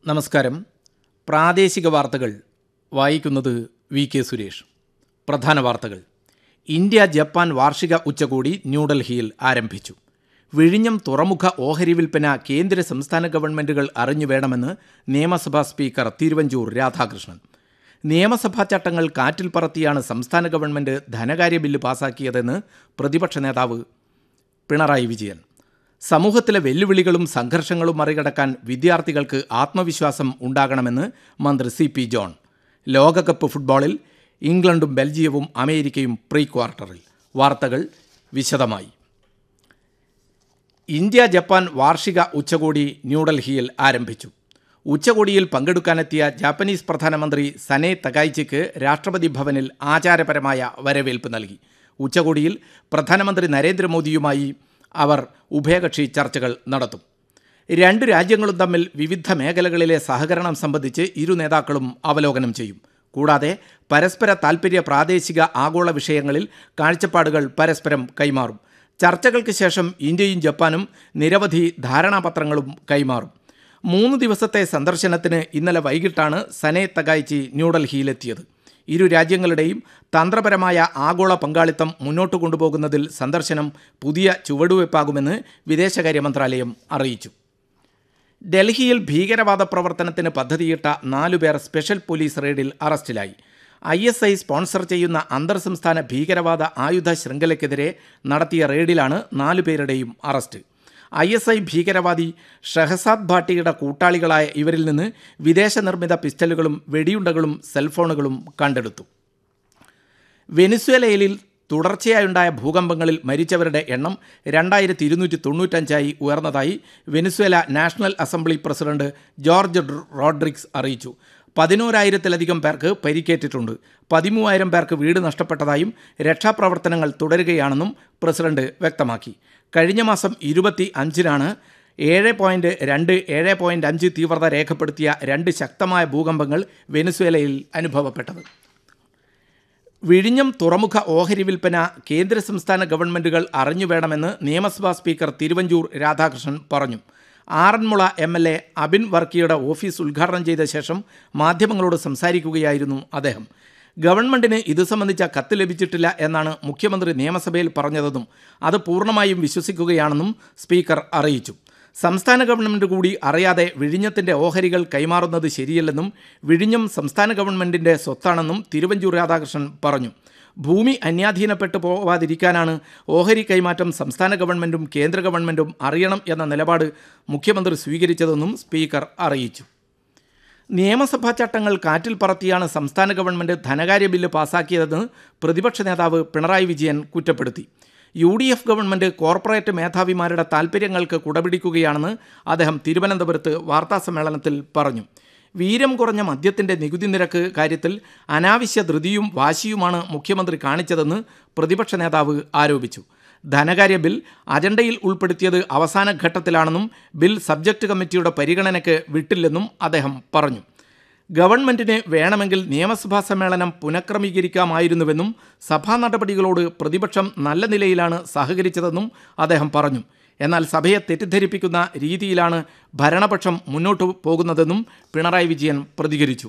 നമസ്കാരം പ്രാദേശിക വാർത്തകൾ വായിക്കുന്നത് വി കെ സുരേഷ് പ്രധാന വാർത്തകൾ ഇന്ത്യ ജപ്പാൻ വാർഷിക ഉച്ചകോടി ന്യൂഡൽഹിയിൽ ആരംഭിച്ചു വിഴിഞ്ഞം തുറമുഖ ഓഹരി വിൽപ്പന കേന്ദ്ര സംസ്ഥാന ഗവൺമെൻറ്റുകൾ അറിഞ്ഞു വേണമെന്ന് നിയമസഭാ സ്പീക്കർ തിരുവഞ്ചൂർ രാധാകൃഷ്ണൻ നിയമസഭാ ചട്ടങ്ങൾ കാറ്റിൽ പറത്തിയാണ് സംസ്ഥാന ഗവൺമെൻറ് ധനകാര്യ ബില്ല് പാസാക്കിയതെന്ന് പ്രതിപക്ഷ നേതാവ് പിണറായി വിജയൻ സമൂഹത്തിലെ വെല്ലുവിളികളും സംഘർഷങ്ങളും മറികടക്കാൻ വിദ്യാർത്ഥികൾക്ക് ആത്മവിശ്വാസം ഉണ്ടാകണമെന്ന് മന്ത്രി സി പി ജോൺ ലോകകപ്പ് ഫുട്ബോളിൽ ഇംഗ്ലണ്ടും ബെൽജിയവും അമേരിക്കയും പ്രീ ക്വാർട്ടറിൽ വാർത്തകൾ വിശദമായി ഇന്ത്യ ജപ്പാൻ വാർഷിക ഉച്ചകോടി ന്യൂഡൽഹിയിൽ ആരംഭിച്ചു ഉച്ചകോടിയിൽ പങ്കെടുക്കാനെത്തിയ ജാപ്പനീസ് പ്രധാനമന്ത്രി സനെ തകായ്ച്ചിക്ക് രാഷ്ട്രപതി ഭവനിൽ ആചാരപരമായ വരവേൽപ്പ് നൽകി ഉച്ചകോടിയിൽ പ്രധാനമന്ത്രി നരേന്ദ്രമോദിയുമായി അവർ ഉഭയകക്ഷി ചർച്ചകൾ നടത്തും രണ്ട് രാജ്യങ്ങളും തമ്മിൽ വിവിധ മേഖലകളിലെ സഹകരണം സംബന്ധിച്ച് ഇരു നേതാക്കളും അവലോകനം ചെയ്യും കൂടാതെ പരസ്പര താൽപ്പര്യ പ്രാദേശിക ആഗോള വിഷയങ്ങളിൽ കാഴ്ചപ്പാടുകൾ പരസ്പരം കൈമാറും ചർച്ചകൾക്ക് ശേഷം ഇന്ത്യയും ജപ്പാനും നിരവധി ധാരണാപത്രങ്ങളും കൈമാറും മൂന്ന് ദിവസത്തെ സന്ദർശനത്തിന് ഇന്നലെ വൈകിട്ടാണ് സനെ തകായ്ചി ന്യൂഡൽഹിയിലെത്തിയത് ഇരു രാജ്യങ്ങളുടെയും തന്ത്രപരമായ ആഗോള പങ്കാളിത്തം മുന്നോട്ട് കൊണ്ടുപോകുന്നതിൽ സന്ദർശനം പുതിയ ചുവടുവയ്പ്പാകുമെന്ന് വിദേശകാര്യ മന്ത്രാലയം അറിയിച്ചു ഡൽഹിയിൽ ഭീകരവാദ പ്രവർത്തനത്തിന് പദ്ധതിയിട്ട നാലുപേർ സ്പെഷ്യൽ പോലീസ് റെയ്ഡിൽ അറസ്റ്റിലായി ഐ എസ് ഐ സ്പോൺസർ ചെയ്യുന്ന അന്തർ സംസ്ഥാന ഭീകരവാദ ആയുധ ശൃംഖലയ്ക്കെതിരെ നടത്തിയ റെയ്ഡിലാണ് നാലുപേരുടെയും അറസ്റ്റ് ഐ എസ് ഐ ഭീകരവാദി ഷഹസാദ് ഭാട്ടിയുടെ കൂട്ടാളികളായ ഇവരിൽ നിന്ന് വിദേശ നിർമ്മിത പിസ്റ്റലുകളും വെടിയുണ്ടകളും സെൽഫോണുകളും കണ്ടെടുത്തു വെനിസ്വേലയിൽ തുടർച്ചയായുണ്ടായ ഭൂകമ്പങ്ങളിൽ മരിച്ചവരുടെ എണ്ണം രണ്ടായിരത്തി ഇരുന്നൂറ്റി തൊണ്ണൂറ്റഞ്ചായി ഉയർന്നതായി Venezuela national assembly president Jorge Rodriguez അറിയിച്ചു പതിനോരായിരത്തിലധികം പേർക്ക് പരിക്കേറ്റിട്ടുണ്ട് പതിമൂവായിരം പേർക്ക് വീട് നഷ്ടപ്പെട്ടതായും രക്ഷാപ്രവർത്തനങ്ങൾ തുടരുകയാണെന്നും പ്രസിഡന്റ് വ്യക്തമാക്കി കഴിഞ്ഞ മാസം ഇരുപത്തി അഞ്ചിനാണ് ഏഴ് പോയിൻറ്റ് രണ്ട് ഏഴ് പോയിൻറ്റ് അഞ്ച് തീവ്രത രേഖപ്പെടുത്തിയ രണ്ട് ശക്തമായ ഭൂകമ്പങ്ങൾ വെനിസ്വേലയിൽ അനുഭവപ്പെട്ടത് വിഴിഞ്ഞം തുറമുഖ ഓഹരി വിൽപ്പന കേന്ദ്ര സംസ്ഥാന ഗവൺമെൻറ്റുകൾ അറിഞ്ഞു വേണമെന്ന് നിയമസഭാ സ്പീക്കർ തിരുവഞ്ചൂർ രാധാകൃഷ്ണൻ പറഞ്ഞു Aranmula M L A Abin വർക്കിയുടെ ഓഫീസ് ഉദ്ഘാടനം ചെയ്ത ശേഷം മാധ്യമങ്ങളോട് സംസാരിക്കുകയായിരുന്നു അദ്ദേഹം ഗവൺമെൻറ്റിന് ഇത് സംബന്ധിച്ച കത്ത് ലഭിച്ചിട്ടില്ല എന്നാണ് മുഖ്യമന്ത്രി നിയമസഭയിൽ പറഞ്ഞതെന്നും അത് പൂർണ്ണമായും വിശ്വസിക്കുകയാണെന്നും സ്പീക്കർ അറിയിച്ചു സംസ്ഥാന ഗവൺമെൻറ് കൂടി അറിയാതെ വിഴിഞ്ഞത്തിൻ്റെ ഓഹരികൾ കൈമാറുന്നത് ശരിയല്ലെന്നും വിഴിഞ്ഞം സംസ്ഥാന ഗവൺമെൻറ്റിൻ്റെ സ്വത്താണെന്നും തിരുവഞ്ചൂർ രാധാകൃഷ്ണൻ പറഞ്ഞു ഭൂമി അന്യാധീനപ്പെട്ടു പോവാതിരിക്കാനാണ് ഓഹരി കൈമാറ്റം സംസ്ഥാന ഗവൺമെൻറ്റും കേന്ദ്ര ഗവൺമെൻറ്റും അറിയണം എന്ന നിലപാട് മുഖ്യമന്ത്രി സ്വീകരിച്ചതെന്നും സ്പീക്കർ അറിയിച്ചു നിയമസഭാ ചട്ടങ്ങൾ കാറ്റിൽ പറത്തിയാണ് സംസ്ഥാന ഗവൺമെൻറ് ധനകാര്യ ബില്ല് പാസാക്കിയതെന്ന് പ്രതിപക്ഷ നേതാവ് പിണറായി വിജയൻ കുറ്റപ്പെടുത്തി U D F government corporate മേധാവിമാരുടെ താൽപ്പര്യങ്ങൾക്ക് കുടപിടിക്കുകയാണെന്ന് അദ്ദേഹം തിരുവനന്തപുരത്ത് വാർത്താസമ്മേളനത്തിൽ പറഞ്ഞു വീര്യം കുറഞ്ഞ മദ്യത്തിൻ്റെ നികുതി നിരക്ക് കാര്യത്തിൽ അനാവശ്യ ധൃതിയും വാശിയുമാണ് മുഖ്യമന്ത്രി കാണിച്ചതെന്ന് പ്രതിപക്ഷ നേതാവ് ആരോപിച്ചു ധനകാര്യ ബിൽ അജണ്ടയിൽ ഉൾപ്പെടുത്തിയത് അവസാന ഘട്ടത്തിലാണെന്നും ബിൽ സബ്ജക്ട് കമ്മിറ്റിയുടെ പരിഗണനയ്ക്ക് വിട്ടില്ലെന്നും അദ്ദേഹം പറഞ്ഞു ഗവൺമെന്റിന് വേണമെങ്കിൽ നിയമസഭാ സമ്മേളനം പുനഃക്രമീകരിക്കാമായിരുന്നുവെന്നും സഭാ നടപടികളോട് പ്രതിപക്ഷം നല്ല നിലയിലാണ് സഹകരിച്ചതെന്നും അദ്ദേഹം പറഞ്ഞു എന്നാൽ സഭയെ തെറ്റിദ്ധരിപ്പിക്കുന്ന രീതിയിലാണ് ഭരണപക്ഷം മുന്നോട്ടു പോകുന്നതെന്നും പിണറായി വിജയൻ പ്രതികരിച്ചു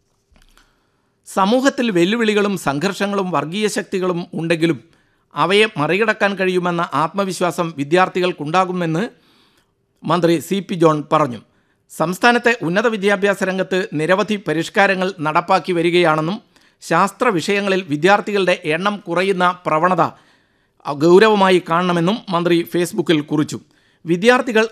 സമൂഹത്തിൽ വെല്ലുവിളികളും സംഘർഷങ്ങളും വർഗീയ ശക്തികളും ഉണ്ടെങ്കിലും അവയെ മറികടക്കാൻ കഴിയുമെന്ന ആത്മവിശ്വാസം വിദ്യാർത്ഥികൾക്കുണ്ടാകുമെന്ന് മന്ത്രി സി പി ജോൺ പറഞ്ഞു സംസ്ഥാനത്തെ ഉന്നത വിദ്യാഭ്യാസ രംഗത്ത് നിരവധി പരിഷ്കാരങ്ങൾ നടപ്പാക്കി വരികയാണെന്നും ശാസ്ത്ര വിഷയങ്ങളിൽ വിദ്യാർത്ഥികളുടെ എണ്ണം കുറയുന്ന പ്രവണത ഗൗരവമായി കാണണമെന്നും മന്ത്രി ഫേസ്ബുക്കിൽ കുറിച്ചു വിദ്യാർത്ഥികൾ